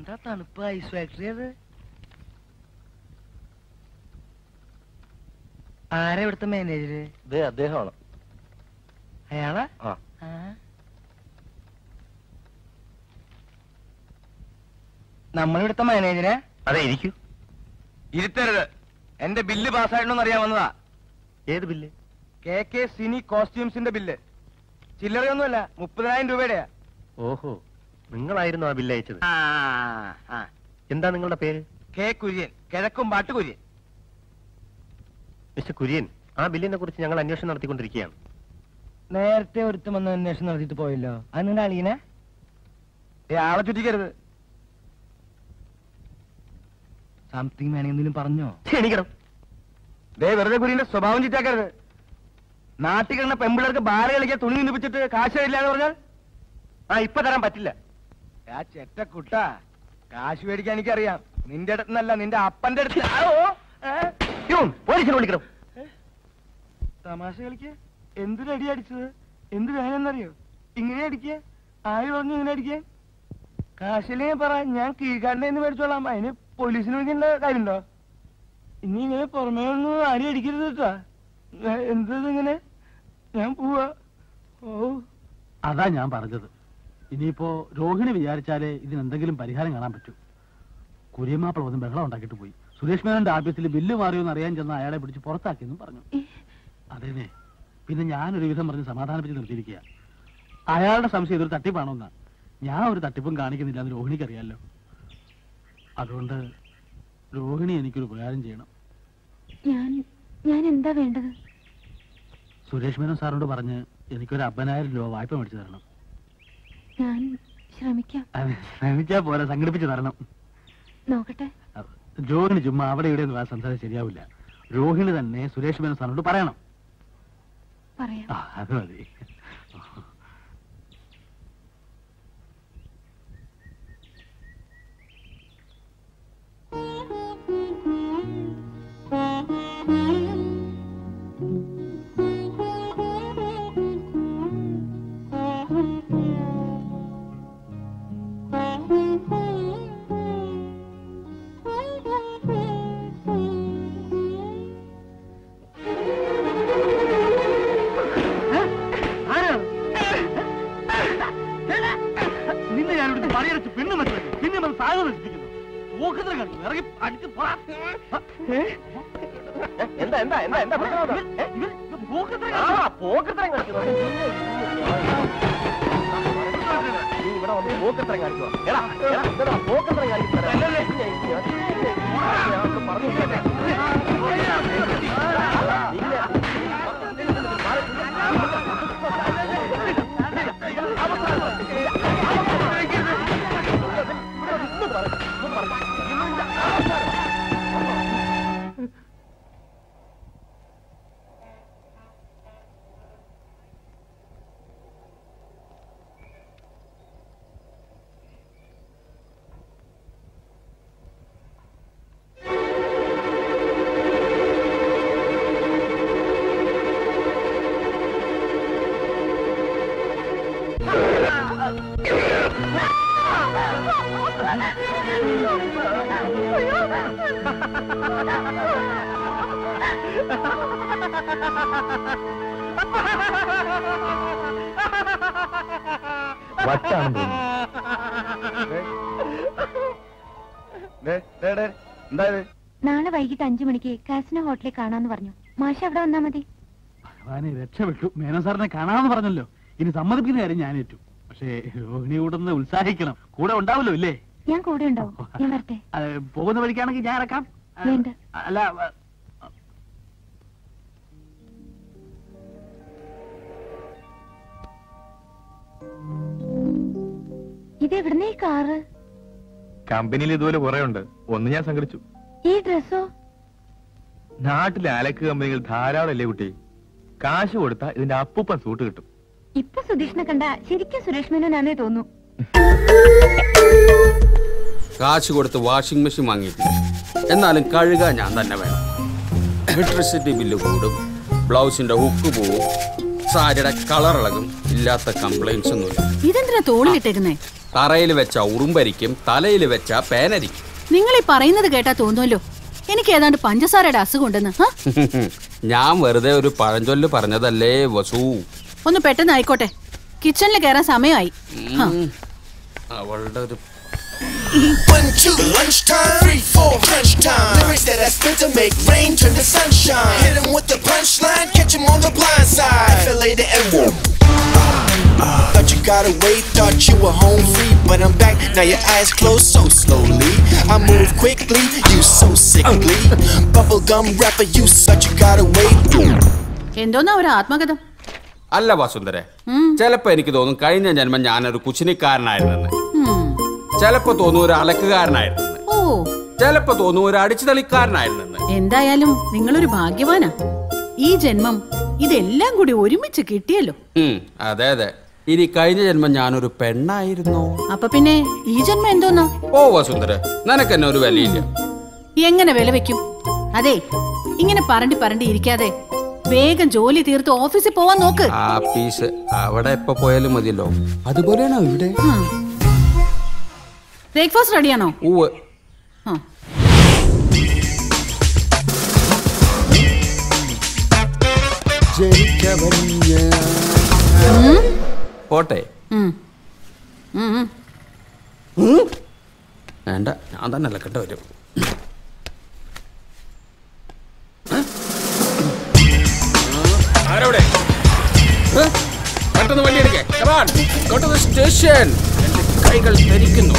എന്താ തണുപ്പ് ice factory അത് ആരാ ഇവിടുത്തെ മാനേജര് ഇതേ അദ്ദേഹമാണ് അയാളാ ആ ആ. നമ്മളിവിടുത്തെ മാനേജരാ അതെ ഇരിക്കൂ ഇരുത്തരുത് എന്റെ ബില്ല് പാസ്സായിട്ടോന്ന് അറിയാൻ വന്നതാ ഏത് ബില്ല് കെ കെ സിനി കോസ്റ്റ്യൂംസിന്റെ ബില്ല് ചില്ലറയൊന്നുമല്ല മുപ്പതിനായിരം രൂപയുടെയാ ഓഹോ നിങ്ങളായിരുന്നു ആ ബില്ല് അയച്ചത് ആ, ആ. എന്താ നിങ്ങളുടെ പേര് കെ കുര്യൻ കിഴക്കും പാട്ട് കുര്യൻ മിസ്റ്റർ കുര്യൻ ആ ബില്ലിനെ കുറിച്ച് ഞങ്ങൾ അന്വേഷണം നടത്തിക്കൊണ്ടിരിക്കുകയാണ് നേരത്തെ ഒരുത്തം വന്ന് അന്വേഷണം നടത്തിയിട്ട് പോയല്ലോ അത് നിന്റെ അളിയനെ ഏ ആളെ ചുറ്റിക്കരുത് സംതിങ് വേണമെങ്കിലും പറഞ്ഞോ ക്ഷണിക്കണം ദേ വെറുതെ കുര്യന്റെ സ്വഭാവം ചുറ്റാക്കരുത് നാട്ടിൽ കിടന്ന പെമ്പിള്ളേർക്ക് ബാല കളിക്കാൻ തുണി നിന്നിപ്പിച്ചിട്ട് കാശ് തരില്ല എന്ന് പറഞ്ഞാൽ ആ ഇപ്പൊ തരാൻ പറ്റില്ല ആ ചെറ്റ കുട്ട കാശ് മേടിക്കാൻ എനിക്കറിയാം നിന്റെ അടുത്തുനിന്നല്ല നിന്റെ അപ്പന്റെ അടുത്ത് ആ, ഓ, ഏ? പ്യൂൺ, പോലീസിനെ വിളിക്കണം തമാശ കളിക്ക എന്തിനടി അടിച്ചത് എന്ത് വേണമെന്നറിയോ ഇങ്ങനെ അടിക്കുക ആര് പറഞ്ഞു ഇങ്ങനെ അടിക്കാൻ കാശിലേ പറ ഞാൻ കീഴ്ക്കാരനെ എന്ന് മേടിച്ചോളാം അതിന് പോലീസിന് വിളിക്കേണ്ട കാര്യമുണ്ടോ ഇനി ഇങ്ങനെ പുറമേ ഒന്നും ആരും അടിക്കരുത് കേട്ടാ എന്തത് ഇങ്ങനെ ഞാൻ പോവാ ഓ അതാ ഞാൻ പറഞ്ഞത് ഇനിയിപ്പോ രോഹിണി വിചാരിച്ചാലേ ഇതിനെന്തെങ്കിലും പരിഹാരം കാണാൻ പറ്റൂ കുര്യമാപ്പിള വന്ന് ബഹളം ഉണ്ടാക്കിയിട്ട് പോയി സുരേഷ് മേനോന്റെ ആഫീസിൽ ബില്ല് മാറിയോന്ന് അറിയാൻ ചെന്ന അയാളെ പിടിച്ച് പുറത്താക്കിയെന്നും പറഞ്ഞു അതേനെ പിന്നെ ഞാനൊരു വിധം പറഞ്ഞ് സമാധാനിപ്പിച്ച് നിർത്തിയിരിക്കുക അയാളുടെ സംശയം ഇതൊരു തട്ടിപ്പാണോന്നാ ഞാൻ ഒരു തട്ടിപ്പും കാണിക്കുന്നില്ല എന്ന് രോഹിണിക്ക് അറിയാലോ അതുകൊണ്ട് രോഹിണി എനിക്കൊരു ഉപകാരം ചെയ്യണം ഞാൻ ഞാൻ എന്താ വേണ്ടത് സുരേഷ് മേനോൻ സാറിനോട് പറഞ്ഞ് എനിക്കൊരു അമ്പതിനായിരം രൂപ വായ്പ മേടിച്ചു തരണം ഞാൻ ശ്രമിക്കാം അത് ശ്രമിച്ചാ പോരാ സംഘടിപ്പിച്ച് തരണം നോക്കട്ടെ രോഹിണി ചുമ്മാ അവിടെ ഇവിടെ ഒന്നും സംസാരം ശരിയാവില്ല രോഹിണി തന്നെ സുരേഷ് മേനോൻ സാറിനോട് പറയണം പറയാം ആ, അത് മതി നിന്നെ ഞാൻ ഇവിടുത്തെ പണിയടച്ച് പെണ്ണ് മനസ്സിലാക്കി പിന്നെ നമ്മൾ സാധനം നശിപ്പിക്കുന്നു ഊഹത്തിന് കണ്ടു ഇറങ്ങി അടിച്ച് പോടാ. എന്താ എന്താ എന്താ എന്താ പ്രശ്നം എന്താ? ഏ? ഇവൻ ഇവൻ ഊഹത്തിന് ആ, കണ്ടു. പോക്കത്തരം കാണിക്കുന്നു. നീ ഇവിടെ വന്ന് പോക്കത്തരം കാണിക്കുവാ. എടാ, എടാ, ഇതെടാ, പോക്കത്തരം കാണിക്കുന്നതാ. ഞാൻ- ഞാൻ പറഞ്ഞു കേട്ടെ. വട്ടാണെന്ന് എന്താ ഇത് നാളെ വൈകിട്ട് അഞ്ചു മണിക്ക് കാസിനോ ഹോട്ടലിൽ കാണാന്ന് പറഞ്ഞു മാഷ അവിടെ വന്നാ മതി ഭഗവാനെ രക്ഷപ്പെട്ടു മേനോൻ സാറിനെ കാണാമെന്ന് പറഞ്ഞല്ലോ ഇനി സമ്മതിപ്പിക്കുന്ന കാര്യം ഞാൻ ഏറ്റു പക്ഷേ രോഹിണി കൂടെ ഒന്ന് ഉത്സാഹിക്കണം കൂടെ ഉണ്ടാവല്ലോ ഇല്ലേ ഞാൻ കൂടെ ഉണ്ടാവും ഞാൻ വരട്ടെ അത് പോകുന്ന വഴിക്കാണെങ്കിൽ ഞാൻ ഇറക്കാം ആ, വേണ്ട. അല്ല ആ, ഇത് എവിടുന്നേ ഈ കാറ് കമ്പനിയിൽ ഇതുപോലെ കുറെ ഉണ്ട് ഒന്ന് ഞാൻ സംഘടിച്ചു ഈ ഡ്രസ്സോ നാട്ടിലെ അലക്ക് കമ്പനികൾ ധാരാളം അല്ലേ കുട്ടി കാശ് കൊടുത്താ ഇതിന്റെ അപ്പൂപ്പൻ സൂട്ട് കിട്ടും ഇപ്പൊ സുധീഷിനെ കണ്ട ശരിക്കും സുരേഷ് മേനോനാന്നേ തോന്നു കാശ് കൊടുത്ത് വാഷിംഗ് മെഷീൻ വാങ്ങിയിട്ടില്ല എന്നാലും കഴുകാൻ ഞാൻ തന്നെ വേണം ഇലക്ട്രിസിറ്റി ബില്ല് കൂടും ബ്ലൗസിന്റെ ഹുക്ക് പോവും സാരിയുടെ കളർ ഇളകും ഇല്ലാത്ത കംപ്ലൈൻസ് ഒന്നുമില്ല ഇതെന്തിനാ തോളിലിട്ടേക്കുന്നേ തറയിൽ വെച്ച ഉറുമ്പരിക്കും തലയിൽ വെച്ച പേനരിക്കും നിങ്ങൾ ഈ പറയുന്നത് കേട്ടാ തോന്നുമല്ലോ എനിക്ക് ഏതാണ്ട് പഞ്ചസാരയുടെ അസുഖം ഉണ്ടെന്ന് ഹ? ഞാൻ വെറുതെ ഒരു പഴഞ്ചൊല്ല് പറഞ്ഞതല്ലേ വസു ഒന്ന് പെട്ടെന്ന് ആയിക്കോട്ടെ കിച്ചണിൽ കയറാൻ സമയമായി ഹ. അവളുടെ ഒരു One, two, lunchtime. Three, four, crunch time. Lyrics that I spit to make rain turn to sunshine. Hit 'em with the punchline, catch 'em on the blind side. Filet the M. Thought you got away, thought you were home free, but I'm back. Now your eyes closed so slowly. I move quickly, you so sickly. Bubblegum rapper, you such you got away. എന്തോന്നാ ഒരു ആത്മകഥം അല്ല വസുന്ധരെ ചിലപ്പോ എനിക്ക് തോന്നും കഴിഞ്ഞ ജന്മം ഞാനൊരു കുച്ചിനിക്കാരനായിരുന്നെന്ന് ഉം. ചിലപ്പോ തോന്നും ഒരു അലക്കുകാരനായിരുന്നെന്ന് ഓ ചിലപ്പോ തോന്നും ഒരു അടിച്ചുതളിക്കാരനായിരുന്നെന്ന് എന്തായാലും നിങ്ങളൊരു ഭാഗ്യവാനാ ഈ ജന്മം ഇതെല്ലാം കൂടി ഒരുമിച്ച് കിട്ടിയല്ലോ ഉം, അതെ അതെ ഇനി കഴിഞ്ഞ ജന്മം ഞാനൊരു പെണ്ണായിരുന്നോ അപ്പൊ പിന്നെ ഈ ജന്മം എന്തോന്നാ ഓ വസുന്ധര നിനക്ക് എന്നെ ഒരു വിലയില്ല എങ്ങനെ വില വെക്കും അതെ ഇങ്ങനെ പറണ്ടി പറണ്ടി ഇരിക്കാതെ വേഗം ജോലി തീർത്ത് ഓഫീസിൽ പോവാൻ നോക്ക് ആ പീസ് അവിടെ എപ്പോ പോയാലും മതിയല്ലോ അതുപോലെയാണോ ഇവിടെ ബ്രേക്ക്ഫാസ്റ്റ് റെഡിയാണോ ഊവ് ആ പോട്ടെ ഉം. ഉം, ഉം. വേണ്ട ഞാൻ തന്നെ അലക്കണ്ട വരും ആരവിടെ ഏ? പെട്ടെന്ന് വണ്ടി എടുക്കേ സ്റ്റേഷൻ കൈകൾ ധരിക്കുന്നു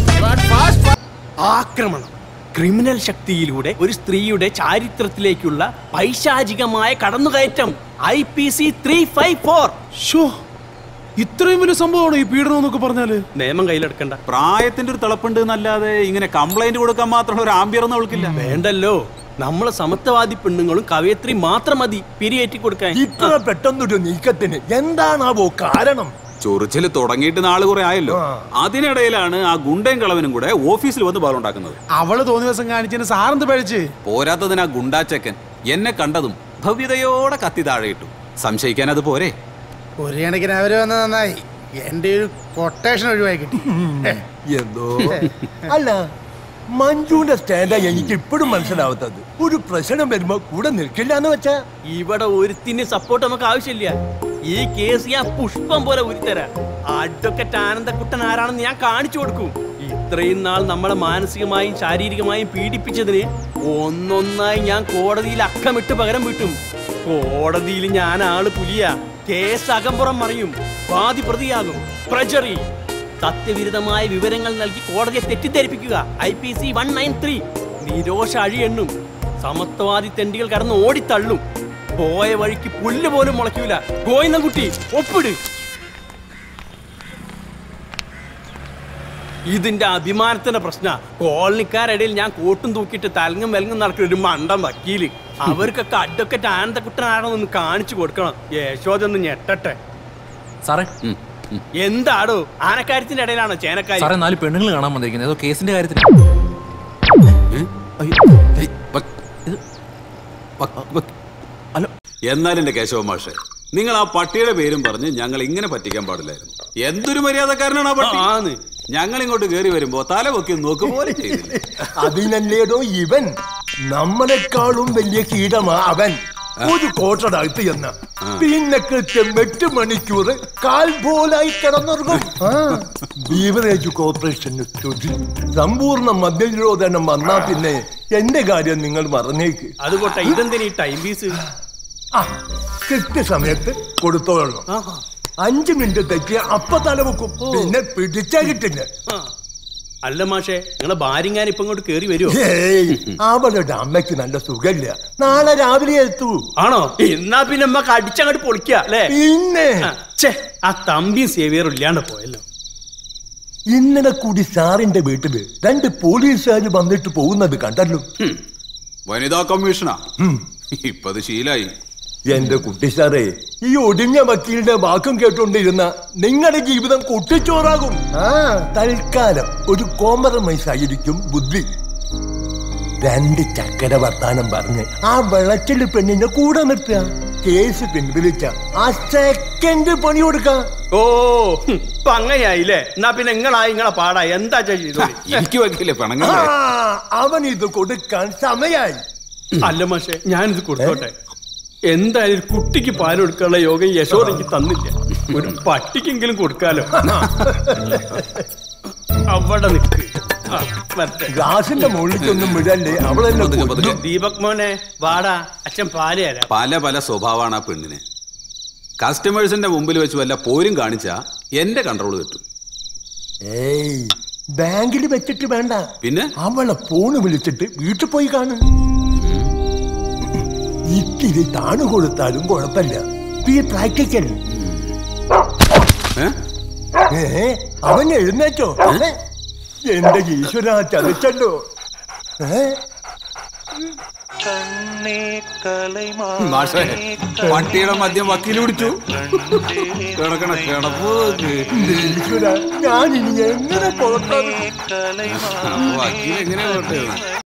ആക്രമണം ക്രിമിനൽ ശക്തിയിലൂടെ ഒരു സ്ത്രീയുടെ ചാരിത്രത്തിലേക്കുള്ള പൈശാചികമായ കടന്നുകയറ്റം I P C three five four ഷോ ഇത്രയും വലിയ സംഭവമാണ് ഈ പീഡനം എന്നൊക്കെ പറഞ്ഞാല് നിയമം കയ്യിലെടുക്കണ്ട പ്രായത്തിന്റെ ഒരു തിളപ്പുണ്ട് എന്നല്ലാതെ ഇങ്ങനെ കംപ്ലൈന്റ് കൊടുക്കാൻ മാത്രമുള്ള ഒരു ആംബിയർ ഒന്നും അവൾക്കില്ല വേണ്ടല്ലോ നമ്മളെ സമത്വവാദി പെണ്ണുങ്ങളും കവയത്രി മാത്രം മതി പിരിയേറ്റി കൊടുക്കാൻ ഇത്ര പെട്ടെന്നൊരു നീക്കത്തിന് എന്താണാവോ കാരണം ചൊറിച്ചില് തുടങ്ങിയിട്ട് നാള് കുറെ ആയല്ലോ അതിനിടയിലാണ് ആ ഗുണ്ടയും കളവനും കൂടെ ഓഫീസിൽ വന്ന് ബഹളുണ്ടാക്കുന്നത് അവള് തോന്നിയ ദിവസം കാണിച്ചതിന് സാറെന്ത് പഴിച്ച് പോരാത്തതിന് ആ ഗുണ്ടാച്ചക്കൻ എന്നെ കണ്ടതും ഭവ്യതയോടെ കത്തി താഴെ ഇട്ടു സംശയിക്കാൻ അത് പോരെ ഒരു കണക്കിന് അവര് വന്ന നന്നായി എന്റെ ഒരു കൊട്ടേഷൻ ഒഴിവായി കിട്ടി എന്തോ അല്ല മഞ്ജുവിന്റെ സ്റ്റാൻഡാ എനിക്ക് ഇപ്പോഴും മനസ്സിലാവാത്തത് ഒരു പ്രശ്നം വരുമ്പോ കൂടെ നിൽക്കില്ല എന്ന് വെച്ചാ ഇവിടെ ഒരുത്തിന് സപ്പോർട്ട് നമുക്ക് ആവശ്യമില്ല ഈ കേസ് ഞാൻ പുഷ്പം പോലെ ഉരുത്തരാം അഡ്വക്കറ്റ് ആനന്ദക്കുട്ടൻ ആരാണെന്ന് ഞാൻ കാണിച്ചു കൊടുക്കും ഇത്രയും നാൾ നമ്മളെ മാനസികമായും ശാരീരികമായും പീഡിപ്പിച്ചതിന് ഒന്നൊന്നായി ഞാൻ കോടതിയിൽ അക്കമിട്ട് പകരം വീട്ടും കോടതിയിൽ ഞാൻ ആള് പുലിയ കേസ് അകമ്പുറം മറിയും വാദി പ്രതിയാകും പ്രജറി സത്യവിരുദ്ധമായ വിവരങ്ങൾ നൽകി കോടതിയെ തെറ്റിദ്ധരിപ്പിക്കുക I P C one nine three നിരോഷ അഴിയെണ്ണും സമത്വവാദി തെണ്ടികൾ കടന്ന് ഓടിത്തള്ളും പോയ വഴിക്ക് പുല്ല് പോലും മുളയ്ക്കൂല ഗോയിന്നൻകുട്ടി ഒപ്പിട് ഇതിന്റെ അഭിമാനത്തിന്റെ പ്രശ്ന കോളനിക്കാരിടയിൽ ഞാൻ കോട്ടും തൂക്കിയിട്ട് തലങ്ങും വെലങ്ങും നടക്കുന്ന ഒരു മണ്ടം വക്കീല് അവർക്കൊക്കെ അഡ്വക്കറ്റ് ആനന്ദക്കുട്ടനാണോ ഒന്ന് കാണിച്ചു കൊടുക്കണം യശോദ ഒന്ന് ഞെട്ടട്ടെ സാറേ എന്താടോ ആനക്കാര്യത്തിന്റെ ഇടയിലാണോ ചേനക്കാരി സാറേ നാല് പെണ്ണുങ്ങൾ കാണാൻ വന്നിരിക്കുന്നത് ഏതോ കേസിന്റെ കാര്യത്തിന് എന്നാലും എന്റെ കേശവ മാഷെ നിങ്ങൾ ആ പട്ടിയുടെ പേരും പറഞ്ഞ് ഞങ്ങൾ ഇങ്ങനെ പറ്റിക്കാൻ പാടില്ലായിരുന്നു എന്തൊരു മര്യാദക്കാരനാണ് ആ പട്ടി ആന്ന്. ഞങ്ങൾ ഇങ്ങോട്ട് കയറി വരുമ്പോ തല പൊക്കി നോക്കും പോലെ ചെയ്തില്ല അതിനല്ലേടോ ഇവൻ നമ്മളെക്കാളും വലിയ കീടമാ അവൻ ഒരു കോട്ടടകത്ത് എന്ന പിന്നെ കൃത്യം എട്ട് മണിക്കൂർ കാൽ പോലായി കിടന്നുറങ്ങും ആ, ബീവറേജ് കോർപ്പറേഷന് സ്തുതി സമ്പൂർണ്ണ മദ്യനിരോധനം വന്നാ പിന്നെ എന്റെ കാര്യം നിങ്ങൾ മറന്നേക്ക് അതുകൊട്ടെ ഇതെന്തിനാ ഈ ടൈം പീസ് ആ കൃത്യസമയത്ത് കൊടുത്തോളണം അഞ്ചു മിനിറ്റ് തെറ്റിയ അപ്പ തലവെക്കും പിന്നെ പിടിച്ചാ കിട്ടില്ല അല്ല മാഷേ നിങ്ങളെ ഭാര്യങ്ങാൻ ഇപ്പൊ ഇങ്ങോട്ട് കേറി വരുമോ ഏയ് അവളുടെ അമ്മയ്ക്ക് നല്ല സുഖമില്ല നാളെ രാവിലെ എത്തൂ ആണോ എന്നാ പിന്നെ നമ്മക്ക് അടിച്ചങ്ങോട്ട് പൊളിക്ക അല്ലേ പിന്നെ ഛേ ആ തമ്പിയും സേവിയറും ഇല്ലാണ്ട് പോയല്ലോ ഇന്നലെ കൂടി സാറിന്റെ വീട്ടില് രണ്ട് പോലീസുകാർ വന്നിട്ട് പോകുന്നത് കണ്ടല്ലോ വനിതാ കമ്മീഷനാ ഇപ്പൊ അത് ശീലായി എന്റെ കുട്ടി സാറേ ഈ ഒടിഞ്ഞ വക്കീലിന്റെ വാക്കും കേട്ടോണ്ടിരുന്ന നിങ്ങളുടെ ജീവിതം കുട്ടിച്ചോറാകും ആ തൽക്കാലം ഒരു കോംപ്രമൈസ് ആയിരിക്കും ബുദ്ധി രണ്ട് ചക്കര വർത്താനം പറഞ്ഞ് ആ വെളച്ചിൽ പെണ്ണിനെ കൂടെ നിർത്തുക കേസ് പിൻവലിച്ച ആ സെക്കൻഡ് പണി കൊടുക്കാം ഓ ഹും, ഇപ്പൊ അങ്ങനെയായില്ലേ എന്നാ പിന്നെ നിങ്ങളായി നിങ്ങളെ പാടാ എന്താ ചെയ്തു എനിക്ക് വെക്കില്ലേ ആ, പിണങ്ങല്ലേ അവൻ ഇത് കൊടുക്കാൻ സമയായി അല്ല മാഷെ ഞാനിത് കൊടുത്തോട്ടെ എന്തായാലും ഒരു കുട്ടിക്ക് പാൽ കൊടുക്കാനുള്ള യോഗം യശോദ എനിക്ക് തന്നില്ല ഒരു പട്ടിക്കെങ്കിലും കൊടുക്കാലോ അവിടെ നിൽക്ക് ആ, വരട്ടെ. ഗ്ലാസിന്റെ മുകളിലേക്കൊന്നും വിടല്ലേ അവളെന്നെ പതുക്കെ, പതുക്കെ. ദീപക് മോനെ വാടാ അച്ഛൻ പാല് തരാം പല പല സ്വഭാവമാണ് ആ പെണ്ണിന് കസ്റ്റമേഴ്സിന്റെ മുമ്പിൽ വെച്ച് വല്ല പോരും കാണിച്ചാ എന്റെ കൺട്രോൾ കിട്ടും ഏയ് ബാങ്കിൽ വെച്ചിട്ട് വേണ്ട പിന്നെ അവളെ ഫോണ് വിളിച്ചിട്ട് വീട്ടിൽ പോയി കാണും ഇത്തിരി താണു കൊടുത്താലും കുഴപ്പമില്ല ബി പ്രാക്ടിക്കൽ ഏ? ഏ അവൻ എഴുന്നേറ്റോ ഏ? എന്റെ ഈശ്വര ചതിച്ചല്ലോ ഏ മാഷേ പട്ടിയുടെ മദ്യം വക്കീൽ പിടിച്ചു കിടക്കണ കിടപ്പ് ഈശ്വര ഞാൻ ഇനി എങ്ങനെ പുറത്താണ് വക്കീൽ എങ്ങനെയാ പുറത്തേക്ക്